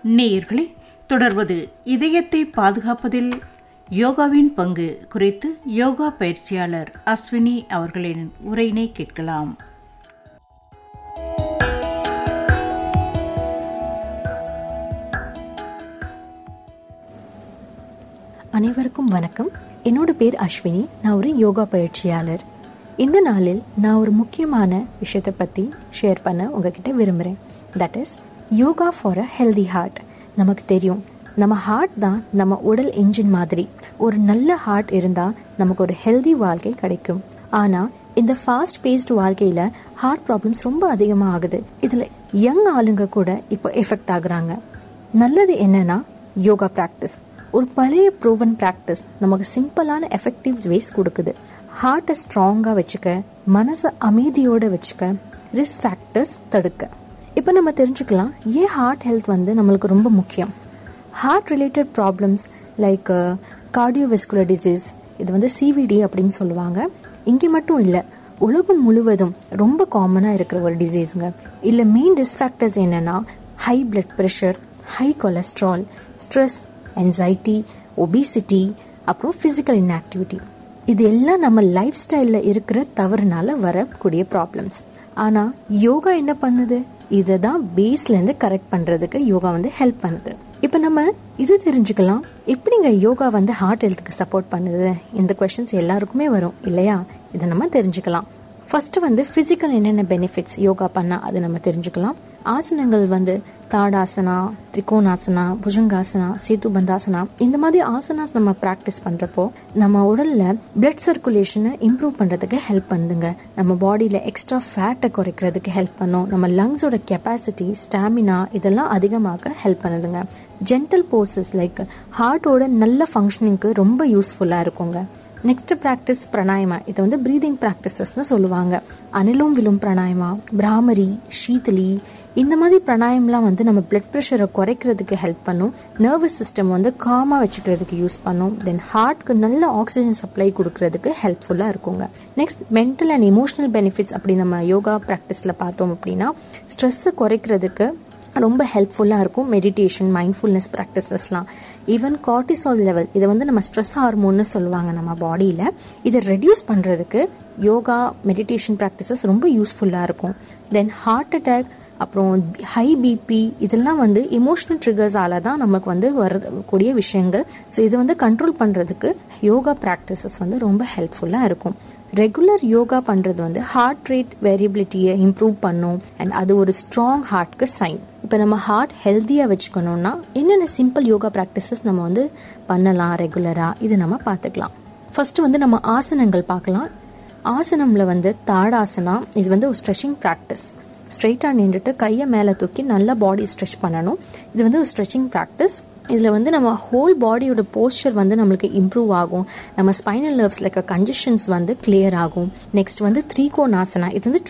நேயர்களே தொடர்வது இதயத்தை பாதுகாப்பதில் யோகாவின் பங்கு குறித்து யோகா பயிற்சியாளர் அஸ்வினி அவர்களின் உரையினை கேட்கலாம் அனைவருக்கும் வணக்கம் என்னோட பேர் அஸ்வினி நான் ஒரு யோகா பயிற்சியாளர் இந்த நாளில் நான் ஒரு முக்கியமான விஷயத்தை பற்றி ஷேர் பண்ண உங்ககிட்ட விரும்புகிறேன் that is yoga for a healthy heart நமக்கு தெரியும் நம்ம ஹார்ட் தான் நம்ம உடல் என்ஜின் மாதிரி ஒரு நல்ல ஹார்ட் இருந்தால் நமக்கு ஒரு ஹெல்தி வாழ்க்கை கிடைக்கும் ஆனால் இந்த ஃபாஸ்ட் பேஸ்டு வாழ்க்கையில் ஹார்ட் ப்ராப்ளம்ஸ் ரொம்ப அதிகமாக ஆகுது இதில் யங் ஆளுங்க கூட இப்போ எஃபெக்ட் ஆகுறாங்க நல்லது என்னன்னா யோகா ப்ராக்டிஸ் ஒரு பழைய ப்ரூவன் ப்ராக்டிஸ் நமக்கு சிம்பிளான எஃபெக்டிவ் வேஸ் கொடுக்குது ஹார்ட்டை ஸ்ட்ராங்காக வச்சுக்க மனசை அமைதியோட வச்சுக்க ரிஸ்க் ஃபேக்டர்ஸ் தடுக்க இப்போ நம்ம தெரிஞ்சுக்கலாம் ஏன் ஹார்ட் ஹெல்த் வந்து நம்மளுக்கு ரொம்ப முக்கியம் heart related problems like cardiovascular disease இது வந்து சிவிடி அப்படின்னு சொல்லுவாங்க இங்கே மட்டும் இல்லை உலகம் முழுவதும் ரொம்ப காமனாக இருக்கிற ஒரு டிசீஸுங்க இல்லை மெயின் ரிஸ்க் ஃபேக்டர்ஸ் என்னென்னா high blood pressure high cholesterol stress anxiety obesity அப்புறம் ஃபிசிக்கல் இன்ஆக்டிவிட்டி இது எல்லாம் நம்ம லைஃப் ஸ்டைலில் இருக்கிற தவறுனால வரக்கூடிய ப்ராப்ளம்ஸ் ஆனால் யோகா என்ன பண்ணுது இதை தான் பேஸ்லேருந்து கரெக்ட் பண்ணுறதுக்கு யோகா வந்து ஹெல்ப் பண்ணுது இப்போ நம்ம இது தெரிஞ்சுக்கலாம் எப்படிங்க யோகா வந்து ஹார்ட் ஹெல்த்துக்கு சப்போர்ட் பண்ணுது இந்த கொஷின்ஸ் எல்லாருக்குமே வரும் இல்லையா இதை நம்ம தெரிஞ்சுக்கலாம் ஃபர்ஸ்ட் வந்து ஃபிசிக்கல் என்னென்ன பெனிஃபிட்ஸ் யோகா பண்ணால் அது நம்ம தெரிஞ்சுக்கலாம் ஆசனங்கள் வந்து தாடாசனா திரிகோணாசனா புஜங்காசனா சேத்துபந்தாசனா இந்த மாதிரி ஆசனாஸ் நம்ம ப்ராக்டிஸ் பண்ணுறப்போ நம்ம உடலில் பிளட் சர்க்குலேஷனை இம்ப்ரூவ் பண்ணுறதுக்கு ஹெல்ப் பண்ணுதுங்க நம்ம பாடியில் எக்ஸ்ட்ரா ஃபேட்டை குறைக்கிறதுக்கு ஹெல்ப் பண்ணும் நம்ம லங்ஸோட கெப்பாசிட்டி ஸ்டாமினா இதெல்லாம் அதிகமாக ஹெல்ப் பண்ணுதுங்க ஜென்டல் போர்சஸ் லைக் ஹார்ட்டோட நல்ல ஃபங்க்ஷனிங்க்கு ரொம்ப யூஸ்ஃபுல்லாக இருக்குங்க நெக்ஸ்ட் ப்ராக்டிஸ் பிராணாயமா இது வந்து ப்ரீதிங் ப்ராக்டிசஸ்னு சொல்லுவாங்க அனிலும் விலும் பிராணாயமா பிராமரி ஷீதலி இந்த மாதிரி பிராணாயம்லாம் வந்து நம்ம பிளட் ப்ரெஷரை குறைக்கிறதுக்கு ஹெல்ப் பண்ணும் நர்வஸ் சிஸ்டம் வந்து காமாக வச்சுக்கிறதுக்கு யூஸ் பண்ணும் தென் ஹார்ட்க்கு நல்ல ஆக்சிஜன் சப்ளை கொடுக்கறதுக்கு ஹெல்ப்ஃபுல்லாக இருக்குங்க next mental and emotional benefits அப்படி நம்ம யோகா ப்ராக்டிஸில் பார்த்தோம் அப்படின்னா ஸ்ட்ரெஸ்ஸை குறைக்கிறதுக்கு ரொம்ப ஹெல்ப்ஃபுல்லாக இருக்கும் மெடிடேஷன் மைண்ட்ஃபுல்னஸ் ப்ராக்டிசஸ்லாம் ஈவன் கார்டிசால் லெவல் இதை வந்து நம்ம ஸ்ட்ரெஸ் ஹார்மோன்னு சொல்லுவாங்க நம்ம பாடியில் இதை ரெடியூஸ் பண்ணுறதுக்கு யோகா மெடிடேஷன் ப்ராக்டிசஸ் ரொம்ப யூஸ்ஃபுல்லாக இருக்கும் தென் ஹார்ட் அட்டாக் அப்புறம் ஹை பிபி இதெல்லாம் வந்து இமோஷனல் ட்ரிகர்ஸால தான் நமக்கு வந்து வரக்கூடிய விஷயங்கள் ஸோ இதை வந்து கண்ட்ரோல் பண்ணுறதுக்கு யோகா ப்ராக்டிசஸ் வந்து ரொம்ப ஹெல்ப்ஃபுல்லாக இருக்கும் ரெகுலர் யோகா பண்ணுறது வந்து ஹார்ட் ரேட் வேரியபிலிட்டியை இம்ப்ரூவ் பண்ணும் அண்ட் அது ஒரு ஸ்ட்ராங் ஹார்ட்க்கு சைன் இப்போ நம்ம ஹார்ட் ஹெல்த்தியாக வச்சுக்கணும்னா என்னென்ன சிம்பிள் யோகா ப்ராக்டிசஸ் நம்ம வந்து பண்ணலாம் ரெகுலராக இது நம்ம பார்த்துக்கலாம் ஃபர்ஸ்ட் வந்து நம்ம ஆசனங்கள் பார்க்கலாம் ஆசனம்ல வந்து தாடாசனா இது வந்து ஒரு ஸ்ட்ரெச்சிங் ப்ராக்டிஸ் ஸ்ட்ரெயிட்டாக நின்றுட்டு கையை மேலே தூக்கி நல்லா பாடி ஸ்ட்ரெச் பண்ணணும் இது வந்து ஒரு ஸ்ட்ரெச்சிங் ப்ராக்டிஸ் இதில் வந்து நம்ம ஹோல் பாடியோட போஸ்டர் வந்து நம்மளுக்கு இம்ப்ரூவ் ஆகும் நம்ம ஸ்பைனல் நர்வ்ஸில் இருக்க கன்ஜஷன்ஸ் வந்து கிளியர் ஆகும் நெக்ஸ்ட் வந்து த்ரீகோணாசனா இது வந்து